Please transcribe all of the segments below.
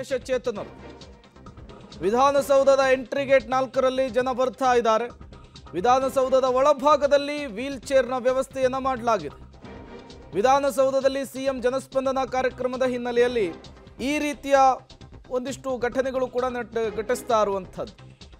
ವಿಶೇಷ ಚೇತನರು ವಿಧಾನಸೌಧದ entry gate ನಾಲ್ಕರಲ್ಲಿ ಜನ ಬರ್ತಾ ಇದ್ದಾರೆ ವಿಧಾನಸೌಧದ ಒಳಭಾಗದಲ್ಲಿ ವೀಲ್ ಚೇರ್ನ ವ್ಯವಸ್ಥೆಯನ್ನ ಮಾಡಲಾಗಿದೆ ವಿಧಾನಸೌಧದಲ್ಲಿ ಸಿಎಂ ಜನಸ್ಪಂದನ ಕಾರ್ಯಕ್ರಮದ ಹಿನ್ನೆಲೆಯಲ್ಲಿ ಈ ರೀತಿಯ ಒಂದಿಷ್ಟು ಘಟನೆಗಳು ಕೂಡ ನಟ್ ಘಟಿಸ್ತಾ ಇರುವಂಥದ್ದು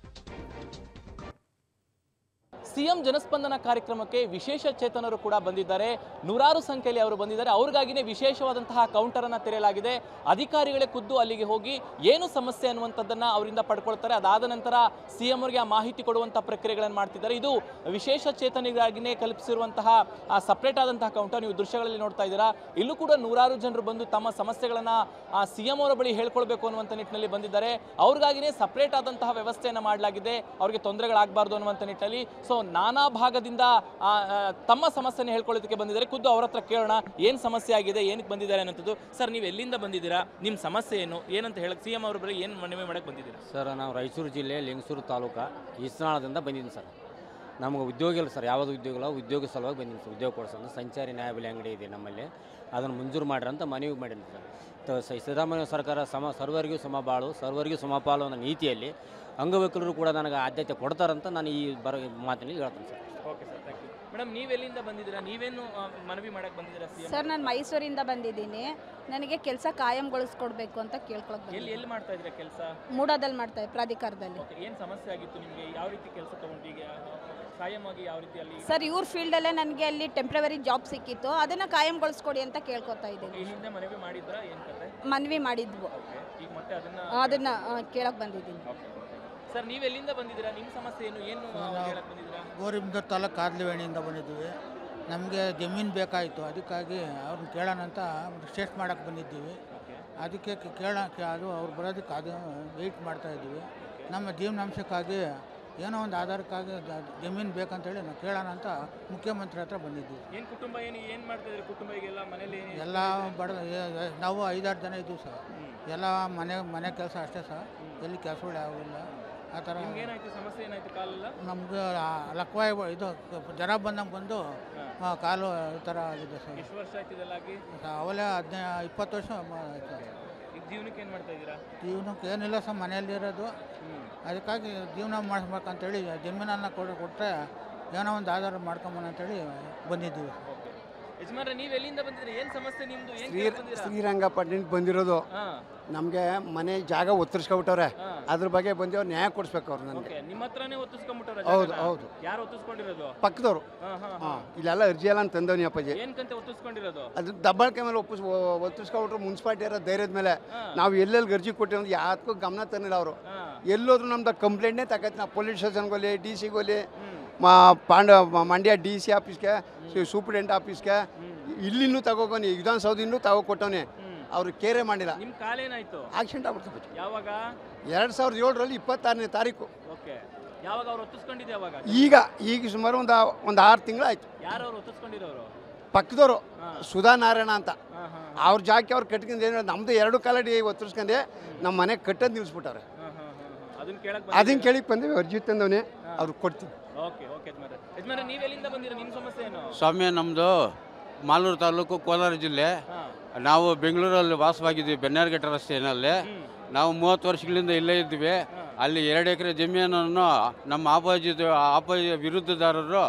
ಸಿಎಂ ಜನಸ್ಪಂದನ ಕಾರ್ಯಕ್ರಮಕ್ಕೆ ವಿಶೇಷ ಚೇತನರು ಕೂಡ ಬಂದಿದ್ದಾರೆ ನೂರಾರು ಸಂಖ್ಯೆಯಲ್ಲಿ ಅವರು ಬಂದಿದ್ದಾರೆ ಅವ್ರಿಗಾಗಿನೇ ವಿಶೇಷವಾದಂತಹ ಕೌಂಟರ್ ಅನ್ನ ತೆರೆಯಲಾಗಿದೆ ಅಧಿಕಾರಿಗಳೇ ಖುದ್ದು ಅಲ್ಲಿಗೆ ಹೋಗಿ ಏನು ಸಮಸ್ಯೆ ಅನ್ನುವಂಥದ್ದನ್ನ ಅವರಿಂದ ಪಡ್ಕೊಳ್ತಾರೆ ಅದಾದ ನಂತರ ಸಿಎಂ ಅವರಿಗೆ ಆ ಮಾಹಿತಿ ಕೊಡುವಂಥ ಪ್ರಕ್ರಿಯೆಗಳನ್ನು ಮಾಡ್ತಿದ್ದಾರೆ ಇದು ವಿಶೇಷ ಚೇತನಿಗಾಗಿನೇ ಕಲ್ಪಿಸಿರುವಂತಹ ಸಪ್ರೇಟ್ ಆದಂತಹ ಕೌಂಟರ್ ನೀವು ದೃಶ್ಯಗಳಲ್ಲಿ ನೋಡ್ತಾ ಇದ್ದೀರಾ ಇಲ್ಲೂ ಕೂಡ ನೂರಾರು ಜನರು ಬಂದು ತಮ್ಮ ಸಮಸ್ಯೆಗಳನ್ನ ಸಿಎಂ ಅವರ ಬಳಿ ಹೇಳ್ಕೊಳ್ಬೇಕು ಅನ್ನುವಂಥ ನಿಟ್ಟಿನಲ್ಲಿ ಬಂದಿದ್ದಾರೆ ಅವ್ರಿಗಾಗಿನೇ ಸಪ್ರೇಟ್ ಆದಂತಹ ವ್ಯವಸ್ಥೆಯನ್ನು ಮಾಡಲಾಗಿದೆ ಅವರಿಗೆ ತೊಂದರೆಗಳಾಗಬಾರ್ದು ಅನ್ನುವಂಥ ನಿಟ್ಟಿನಲ್ಲಿ ಸೊ ನಾನಾ ಭಾಗದಿಂದ ಆ, ಆ, ತಮ್ಮ ಸಮಸ್ಯೆನ ಹೇಳ್ಕೊಳ್ಳೋದಕ್ಕೆ ಬಂದಿದ್ದಾರೆ ಖುದ್ದು ಅವ್ರ ಹತ್ರ ಕೇಳೋಣ ಏನು ಸಮಸ್ಯೆ ಆಗಿದೆ ಏನಕ್ಕೆ ಬಂದಿದ್ದಾರೆ ಅನ್ನೋಂಥದ್ದು ಸರ್ ನೀವು ಎಲ್ಲಿಂದ ಬಂದಿದ್ದೀರಾ ನಿಮ್ಮ ಸಮಸ್ಯೆ ಏನು ಏನಂತ ಹೇಳಕ್ ಸಿ ಎಂ ಅವ್ರ ಬಳಿ ಏನು ಮನವಿ ಮಾಡಕ್ಕೆ ಬಂದಿದ್ದೀರಾ ಸರ್ ನಾವು ರಾಯಚೂರು ಜಿಲ್ಲೆ ಲಿಂಗಸೂರು ತಾಲೂಕು ಈಸ್ನಾಳದಿಂದ ಬಂದಿದ್ದೀನಿ ಸರ್ ನಮಗೆ ಉದ್ಯೋಗ ಇಲ್ಲ ಸರ್ ಯಾವುದು ಉದ್ಯೋಗ ಇಲ್ಲ ಉದ್ಯೋಗ ಸಲುವಾಗಿ ಬಂದಿದ್ದೀನಿ ಸರ್ ಉದ್ಯೋಗ ಕೊಡ್ಸಂತ ಸಂಚಾರಿ ನ್ಯಾಯಬೆಲೆ ಅಂಗಡಿ ಇದೆ ನಮ್ಮಲ್ಲಿ ಅದನ್ನು ಮಂಜೂರು ಮಾಡ್ರಿ ಅಂತ ಮನವಿ ಮಾಡೀನಿ ಸರ್ ತ ಸ- ಸಿದ್ದರಾಮಯ್ಯ ಸರ್ಕಾರ ಸಮ ಸರ್ವರಿಗೂ ಸಮಬಾಳು ಸರ್ವರಿಗೂ ಸಮಪಾಲು ಅನ್ನೋ ನೀತಿಯಲ್ಲಿ ಅಂಗವಿಕಲರು ಕೂಡ ನನಗೆ ಆದ್ಯತೆ ಕೊಡ್ತಾರಂತ ನಾನು ಈ ಬರೋ ಮಾತಿನಲ್ಲಿ ಹೇಳ್ತೀನಿ sir okay sir thank you madam ನೀವು ಎಲ್ಲಿಂದ ಬಂದಿದ್ದೀರಾ ನೀವೇನು ಆ, ಮನವಿ ಮಾಡಕ್ಕೆ ಬಂದಿದ್ದೀರಾ ಸಿ ಎಂ ಸರ್ ನಾನು ಮೈಸೂರಿಂದ ಬಂದಿದ್ದೀನಿ ನನಗೆ ಕೆಲಸ ಕಾಯಂಗೊಳಿಸ್ಕೊಡ್ಬೇಕು ಅಂತ ಕೇಳ್ಕೊಳಕ್ ಎಲ್ಲಿ ಬಂದಿದ್ದೀನಿ ಎಲ್ಲಿ ಮಾಡ್ತಾ ಇದ್ದೀರಾ ಕೆಲಸ ಮೂಡೋದಲ್ಲಿ ಮಾಡ್ತಾ ಪ್ರಾಧಿಕಾರದಲ್ಲಿ ಓಕೆ ಏನು ಸಮಸ್ಯೆ ಆಗಿತ್ತು ನಿಮಗೆ ಯಾವ ರೀತಿ ಕೆಲಸ ತಗೊಂಡು ಈಗ ಕಾಯಮಾಗಿ ಯಾವ ರೀತಿ ಅಲ್ಲಿ ಸರ್ ಇವ್ರ ಫೀಲ್ಡಲ್ಲೇ ನನಗೆ ಅಲ್ಲಿ ಟೆಂಪ್ರವರಿ ಜಾಬ್ ಸಿಕ್ಕಿತ್ತು ಅದನ್ನು ಕಾಯಂಗೊಳಿಸ್ಕೊಡಿ ಅಂತ ಕೇಳ್ಕೊತಾ ಈ ಇದ್ದೀನಿ ಹಿಂದೆ ಮನವಿ ಮಾಡಿದ್ರಾ ಏನು ಕತೆ ಮನವಿ ಮಾಡಿದ್ವು ಓಕೆ ಈಗ ಮತ್ತೆ ಅದನ್ನ ಅದನ್ನ ಕೇಳಕ್ ಬಂದಿದ್ದೀನಿ ಓಕೆ ಸರ್ ನೀವು ಎಲ್ಲಿಂದ ಬಂದಿದ್ದೀರಾ ನಿಮ್ಮ ಸಮಸ್ಯೆ ಏನು ಏನು ಹೇಳಕ್ ಬಂದಿದ್ದೀರಾ ಗೋರಿಬಿದೂರು ತಾಲೂಕು ಕಾದ್ಲಿವೇಣಿಯಿಂದ ಬಂದಿದ್ದೀವಿ ನಮಗೆ ಜಮೀನು ಬೇಕಾಯಿತು ಅದಕ್ಕಾಗಿ ಅವ್ರನ್ನ ಕೇಳೋಣ ಅಂತ ರಿಕ್ವೆಸ್ಟ್ ಮಾಡೋಕ್ಕೆ ಬಂದಿದ್ದೀವಿ ಅದಕ್ಕೆ ಕೆ- ಕೇಳ ಕೆ- ಅದು ಅವ್ರು ಬರೋದಕ್ಕೆ ಅದು ವೆಯ್ಟ್ ಮಾಡ್ತಾ ಇದ್ದೀವಿ ನಮ್ಮ ಜೀವನಾಂಶಕ್ಕಾಗಿ ಏನೋ ಒಂದು ಆಧಾರಕ್ಕಾಗಿ ದ- ಜಮೀನು ಬೇಕಂತೇಳಿ ನಾವು ಕೇಳೋಣ ಅಂತ ಮುಖ್ಯಮಂತ್ರಿ ಹತ್ರ ಬಂದಿದ್ದೀವಿ ಏನು ಕುಟುಂಬ ಏನು ಏನು ಮಾಡ್ತಾ ಇದ್ರಿ ಕುಟುಂಬ ಈಗೆಲ್ಲ ಮನೇಲಿ ಏನು ಎಲ್ಲ ಬಡ ಎ- ಎ- ನಾವು ಐದಾರು ಜನ ಇದ್ದೀವಿ ಸರ್ ಎಲ್ಲ ಮನೆ ಮನೆ ಕೆಲಸ ಅಷ್ಟೇ ಸರ್ ಎಲ್ಲಿ ಕೆಲಸಗಳು ಯಾವಿಲ್ಲ ಆ ಥರ ನಿಮ್ಗೆ ಏನಾಯ್ತು ಸಮಸ್ಯೆ ಏನಾಯ್ತು ಕಾಲೆಲ್ಲ ನಮ್ಗೆ ಲಕ್ವಾಯಿ ಬ- ಇದು ಜ್ವರ ಬಂದಂಗೆ ಬಂದು ಆ, ಕಾಲು ಈ ಥರ ಆಗಿದೆ ಸರ್ ಎಷ್ಟು ವರ್ಷ ಆಯ್ತು ಇದೆಲ್ಲ ಆಗಿ ಅವಲೇ ಹದಿನೈದು ಇಪ್ಪತ್ತು ವರ್ಷ ಮ- ಆಯ್ತು ಈಗ ಜೀವನಕ್ಕೆ ಏನು ಮಾಡ್ತಾ ಇದ್ದೀರಾ ಜೀವನಕ್ಕೆ ಏನಿಲ್ಲ ಸರ್ ಮನೆಯಲ್ಲಿ ಇರೋದು ಅದಕ್ಕಾಗಿ ಜೀವನ ಮಾಡಿಸ್ಬೇಕಂತೇಳಿ ಜಮೀನನ್ನು ಕೊಡು ಕೊಟ್ಟರೆ ಏನೋ ಒಂದು ಆಧಾರ ಮಾಡ್ಕೊಂಬನ ಅಂತೇಳಿ ಬಂದಿದ್ದೀವಿ ಯಜಮಾನ್ರೆ ನೀವು ಎಲ್ಲಿಂದ ಬಂದಿದ್ರಿ ಏನು ಸಮಸ್ಯೆ ನಿಮ್ದು ಏನು ಶ್ರೀ ಶ್ರೀರಂಗಪಟ್ಟಣಕ್ಕೆ ಬಂದಿರೋದು ಹಾಂ ನಮಗೆ ಮನೆ ಜಾಗ ಒತ್ತರಿಸ್ಕೊಬಿಟ್ಟವ್ರೆ ಹಾಂ ಅದ್ರ ಬಗ್ಗೆ ಬಂದು ಅವ್ರು ನ್ಯಾಯ ಕೊಡಿಸ್ಬೇಕು ಅವ್ರು ನನಗೆ ಓಕೆ ನಿಮ್ಮ ಹತ್ರನೇ ಒತ್ತಿಸ್ಕೊಂಡ್ಬಿಟ್ಟಾರ ಹೌದು ಹೌದು ಯಾರು ಒತ್ತಿಸ್ಕೊಂಡಿರೋದು ಪಕ್ಕದವರು ಹಾಂ ಹಾಂ ಹಾಂ ಇಲ್ಲೆಲ್ಲ ಅರ್ಜಿ ಎಲ್ಲ ತಂದವನಿ ಅಪ್ಪಾಜಿ ಏನಕ್ಕಂತೆ ಒತ್ತಿಸ್ಕೊಂಡಿರೋದು ಅದು ದಬ್ಬಾಳಿಕೆ ಮೇಲೆ ಒಪ್ಪಿಸ್ ಒತ್ತಿಸ್ಕೊಬಿಟ್ರು ಮುನ್ಸಿಪಾಲ್ಟಿ ಇರೋ ಧೈರ್ಯದ ಮೇಲೆ ಹಾಂ ನಾವು ಎಲ್ಲೆಲ್ಲಿ ಅರ್ಜಿ ಕೊಟ್ಟಿರೋ ಯಾತಕ್ಕೂ ಗಮನ ತಂದಿಲ್ಲ ಅವರು ಹಾಂ ಎಲ್ಲೋದ್ರು ನಮ್ದು ಕಂಪ್ಲೇಂಟ್ನೇ ತಗತ್ತೆ ನಾವು ಪೊಲೀಸ್ ಸ್ಟೇಷನ್ಗೆ ಹೋಲಿ ಡಿ ಸಿಗೆ ಹೋಲಿ ಹ್ಮ್. ಮಾ ಪಾಂಡ ಮ- ಮಂಡ್ಯ ಡಿ ಸಿ ಆಫೀಸ್ಗೆ ಸೂಪ್ರಿಡೆಂಟ್ ಆಫೀಸ್ಗೆ ಇಲ್ಲಿನೂ ತಗೋಕೊನಿ ವಿಧಾನಸೌಧಿನೂ ತಗೋ ಕೊಟ್ಟವನಿ ಹ್ಮ್ ಅವರು ಕೇರೆ ಮಾಡಿಲ್ಲ ನಿಮ್ಮ ಕಾಲೇನಾಯ್ತು ಆಕ್ಸಿಡೆಂಟ್ ಆಗ್ಬಿಡ್ತು ಯಾವಾಗ ಎರಡು ಸಾವಿರದ ಏಳರಲ್ಲಿ ಇಪ್ಪತ್ತಾರನೇ ತಾರೀಕು ಓಕೆ ಯಾವಾಗ ಅವ್ರು ಒತ್ತಿಸ್ಕೊಂಡಿದ್ದೆ ಯಾವಾಗ ಈಗ ಈಗ ಸುಮಾರು ಒಂದು ಒಂದು ಆರು ತಿಂಗಳಾಯ್ತು ಯಾರು ಅವ್ರು ಒತ್ತಿಸ್ಕೊಂಡಿರೋರು ಪಕ್ಕದವರು ಹಾಂ ಸುಧಾ ನಾರಾಯಣ ಅಂತ ಹಾಂ ಹಾಂ ಅವ್ರ ಜಾಗಕ್ಕೆ ಅವ್ರು ಕಟ್ಕೊಂಡು ಏನು ನಮ್ಮದು ಎರಡು ಕಾಲಡಿ ಒತ್ತರಿಸ್ಕೊಂಡೆ ನಮ್ಮ ಮನೆ ಕಟ್ಟೋದು ನಿಲ್ಲಿಸ್ಬಿಟ್ಟವ್ರೆ ಹಾಂ ಹಾಂ ಹಾಂ ಅದನ್ನ ಕೇಳಕ್ ಅದನ್ನ ಕೇಳಿಕ್ ಬಂದೇವಿ ಅರ್ಜಿ ತಂದವನೇ ಅವ್ರಿಗೆ ಕೊಡ್ತೀನಿ ಓಕೆ ಓಕೆ ಯಜಮಾನ್ರೆ ಯಜಮಾನ್ರೆ ನೀವು ಎಲ್ಲಿಂದ ಬಂದಿರೋ ನಿಮ್ಮ ಸಮಸ್ಯೆ ಏನು ಸ್ವಾಮಿ ನಮ್ಮದು ಮಾಲೂರು ತಾಲೂಕು ಕೋಲಾರ ಜಿಲ್ಲೆ ಹಾಂ ನಾವು ಬೆಂಗಳೂರಲ್ಲಿ ವಾಸವಾಗಿದ್ದೀವಿ ಬೆನ್ನಾರ್ಘಟ್ಟ ರಸ್ತೆಯಲ್ಲಿ ನಾವು ಮೂವತ್ತು ವರ್ಷಗಳಿಂದ ಇಲ್ಲೇ ಇದ್ವಿ ಅಲ್ಲಿ ಎರಡು ಎಕರೆ ಜಮೀನನ್ನು ನಮ್ಮ ಆಪೋಸಿಟ್ ಆಪೋಸಿ ವಿರುದ್ಧದಾರರು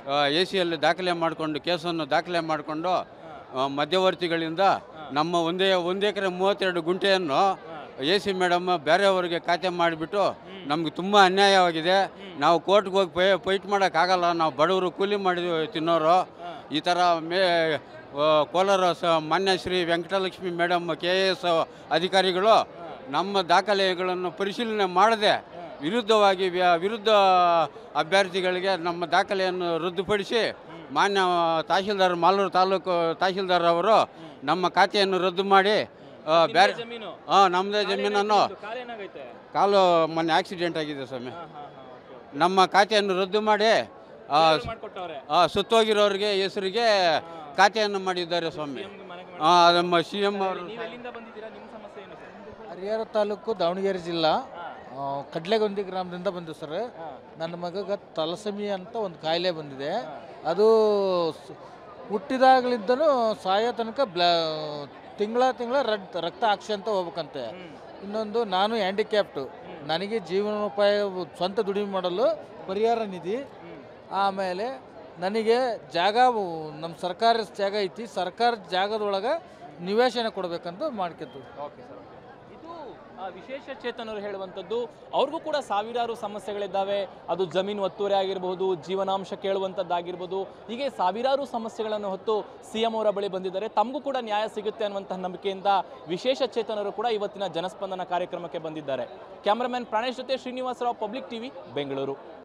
ಎ ಸಿಯಲ್ಲಿ ದಾಖಲೆ ಮಾಡಿಕೊಂಡು ಕೇಸನ್ನು ದಾಖಲೆ ಮಾಡಿಕೊಂಡು ಮಧ್ಯವರ್ತಿಗಳಿಂದ ನಮ್ಮ ಒಂದೇ ಒಂದು ಎಕರೆ ಮೂವತ್ತೆರಡು ಗುಂಟೆಯನ್ನು ಎ ಸಿ ಮೇಡಮ್ ಬೇರೆಯವರಿಗೆ ಖಾತೆ ಮಾಡಿಬಿಟ್ಟು ನಮಗೆ ತುಂಬ ಅನ್ಯಾಯವಾಗಿದೆ ನಾವು ಕೋರ್ಟ್ಗೆ ಹೋಗಿ ಪೈ ಫೈಟ್ ಮಾಡೋಕ್ಕಾಗಲ್ಲ ನಾವು ಬಡವರು ಕೂಲಿ ಮಾಡಿ ತಿನ್ನೋರು ಈ ಥರ ಮೇ ಆ, ಕೋಲಾರ ಸ ಮಾನ್ಯ Shri Venkatalakshmi madam K A S ಅಧಿಕಾರಿಗಳು ನಮ್ಮ ದಾಖಲೆಗಳನ್ನು ಪರಿಶೀಲನೆ ಮಾಡದೆ ವಿರುದ್ಧವಾಗಿ ವ್ಯ- ವಿರುದ್ಧ ಅಭ್ಯರ್ಥಿಗಳಿಗೆ ನಮ್ಮ ದಾಖಲೆಯನ್ನು ರದ್ದುಪಡಿಸಿ ಮಾನ್ಯ ತಹಶೀಲ್ದಾರ್ ಮಾಲೂರು ತಾಲೂಕು ತಹಶೀಲ್ದಾರ್ ಅವರು ನಮ್ಮ ಖಾತೆಯನ್ನು ರದ್ದು ಮಾಡಿ ಆ, ಬೇರೆ ಜಮೀನು ಹಾಂ ನಮ್ಮದೇ ಜಮೀನನ್ನು ಕಾಲೇನಾಗೈತೆ ಕಾಲು ಮೊನ್ನೆ ಆಕ್ಸಿಡೆಂಟ್ ಆಗಿದೆ ಸ್ವಾಮಿ ಹಾಂ ಹಾಂ ಹಾಂ ಓಕೆ ನಮ್ಮ ಖಾತೆಯನ್ನು ರದ್ದು ಮಾಡಿ ಆ, ಸ್- ಮಾಡ್ಕೊಟ್ಟವ್ರೆ ಆ, ಸುತ್ತೋಗಿರೋರಿಗೆ ಹೆಸರಿಗೆ ಖಾತೆಯನ್ನು ಮಾಡಿದ್ದಾರೆ ಸ್ವಾಮಿ ನಿಮ್ಗೆ ಮನೆಗೆ ಆ, ನಮ್ಮ ಸಿ ಎಂ ಅವರು ನೀವು ಎಲ್ಲಿಂದ ಬಂದಿದ್ದೀರಾ ನಿಮ್ಮ ಸಮಸ್ಯೆ ಏನು ಸರ್ ಹರಿಹರ ತಾಲೂಕು ದಾವಣಗೆರೆ ಜಿಲ್ಲಾ ಆ, ಕಡ್ಲೆಗೊಂದಿ ಗ್ರಾಮದಿಂದ ಬಂದು ಸರ್ ನನ್ನ ಮಗಗೆ ತಲಸಮಿ ಅಂತ ಒಂದು ಕಾಯಿಲೆ ಬಂದಿದೆ ಅದು ಸ್- ಹುಟ್ಟಿದಾಗಲಿದ್ದನೂ ಸಾಯೋ ತನಕ ಬ್ಲಾ ತಿಂಗಳ ತಿಂಗಳ ರಕ್ತ ರಕ್ತ ಹಾಕ್ಸ್ಕೊಂತ ಹೋಗ್ಬೇಕಂತೆ ಇನ್ನೊಂದು ನಾನು ಹ್ಯಾಂಡಿಕ್ಯಾಪ್ಟು ನನಗೆ ಜೀವನೋಪಾಯ ಸ್ವಂತ ದುಡಿಮೆ ಮಾಡಲು ಪರಿಹಾರ ನಿಧಿ ಆಮೇಲೆ ನನಗೆ ಜಾಗ ನಮ್ಮ ಸರ್ಕಾರ ಜಾಗ ಐತಿ ಸರ್ಕಾರ ಜಾಗದೊಳಗೆ ನಿವೇಶನ ಕೊಡಬೇಕಂತ ಮಾಡ್ಕೊತೀವಿ ಇದು ಆ, ವಿಶೇಷ ಚೇತನರು ಹೇಳುವಂಥದ್ದು ಅವ್ರಿಗೂ ಕೂಡ ಸಾವಿರಾರು ಸಮಸ್ಯೆಗಳಿದ್ದಾವೆ ಅದು ಜಮೀನು ಒತ್ತುವರಿ ಆಗಿರಬಹುದು ಜೀವನಾಂಶ ಕೇಳುವಂಥದ್ದಾಗಿರ್ಬೋದು ಹೀಗೆ ಸಾವಿರಾರು ಸಮಸ್ಯೆಗಳನ್ನು ಹೊತ್ತು ಸಿ ಎಂ ಅವರ ಬಳಿ ಬಂದಿದ್ದಾರೆ ತಮಗೂ ಕೂಡ ನ್ಯಾಯ ಸಿಗುತ್ತೆ ಅನ್ನುವಂತಹ ನಂಬಿಕೆಯಿಂದ ವಿಶೇಷ ಚೇತನರು ಕೂಡ ಇವತ್ತಿನ ಜನಸ್ಪಂದನ ಕಾರ್ಯಕ್ರಮಕ್ಕೆ ಬಂದಿದ್ದಾರೆ ಕ್ಯಾಮರಾಮನ್ ಪ್ರಾಣೇಶ್ ಜೊತೆ ಶ್ರೀನಿವಾಸರಾವ್ ಪಬ್ಲಿಕ್ ಟಿವಿ ಬೆಂಗಳೂರು